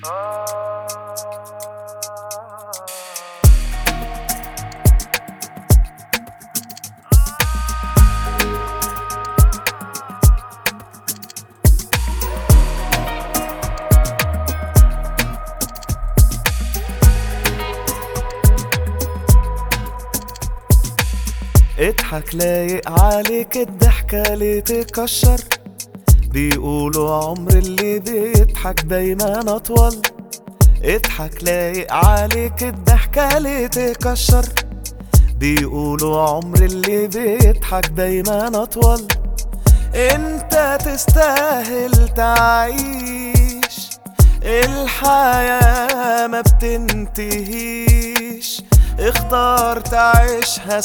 اضحك لايق عليك الضحكة ليه تكشر بيقولوا عمر اللي بيضحك دايما اطول اضحك لايق عليك الضحكة ليه تكشر بيقولوا عمر اللي بيضحك دايما اطول انت تستاهل تعيش الحياة ما بتنتهيش اختار تعيشها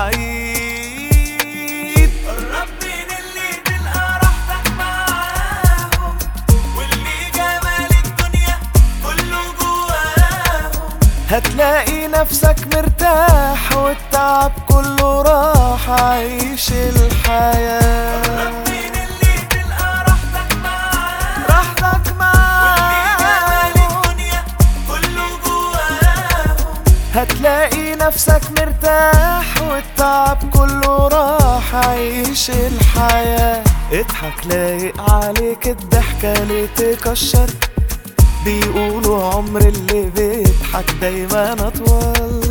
سعيد قرب من اللي تلقى راحتك معاهم واللي جمال الدنيا كله جواهم هتلاقي نفسك مرتاح والتعب كله راح عيش الحياة من اللي تلقى راحتك معاهم راحتك واللي معاك جمال الدنيا كله جواهم هتلاقي نفسك مرتاح والتعب كله راح عيش الحياة اضحك لايق عليك الضحكة ليه تكشر بيقولوا عمر اللي بيضحك دايما أطول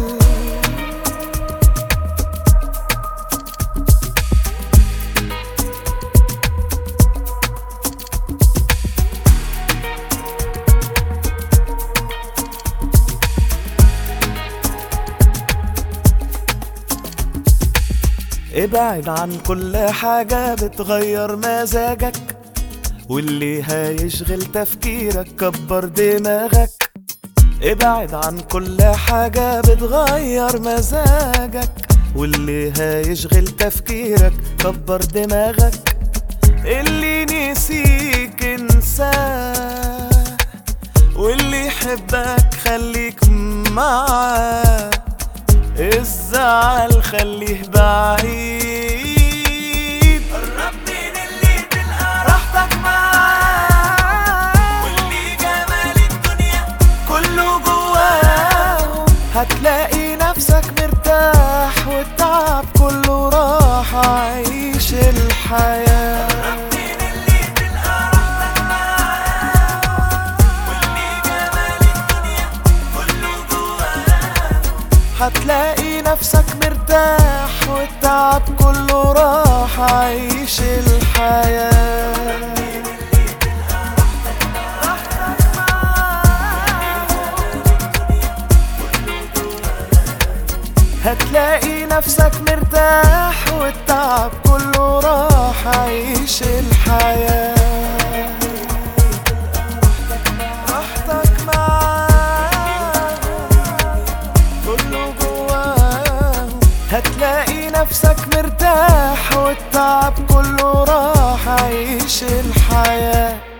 ابعد عن كل حاجة بتغير مزاجك واللي هيشغل تفكيرك كبر دماغك ابعد عن كل حاجة بتغير مزاجك واللي هيشغل تفكيرك كبر دماغك اللي نسيك انساه واللي يحبك خليك معاه الزعل خليه بعيد قرب من اللي تلقى راحتك معاه واللي جمال الدنيا كله جواه هتلاقي نفسك مرتاح والتعب كله راح عيش الحياة من اللي تلقى راحتك معاهم واللي جمال الدنيا كله جواهم هتلاقي نفسك مرتاح والتعب كله راح عيش الحياة هتلاقي نفسك مرتاح والتعب كله راح عيش الحياة راحتك معاه كله جواه هتلاقي نفسك مرتاح والتعب كله راح عيش الحياة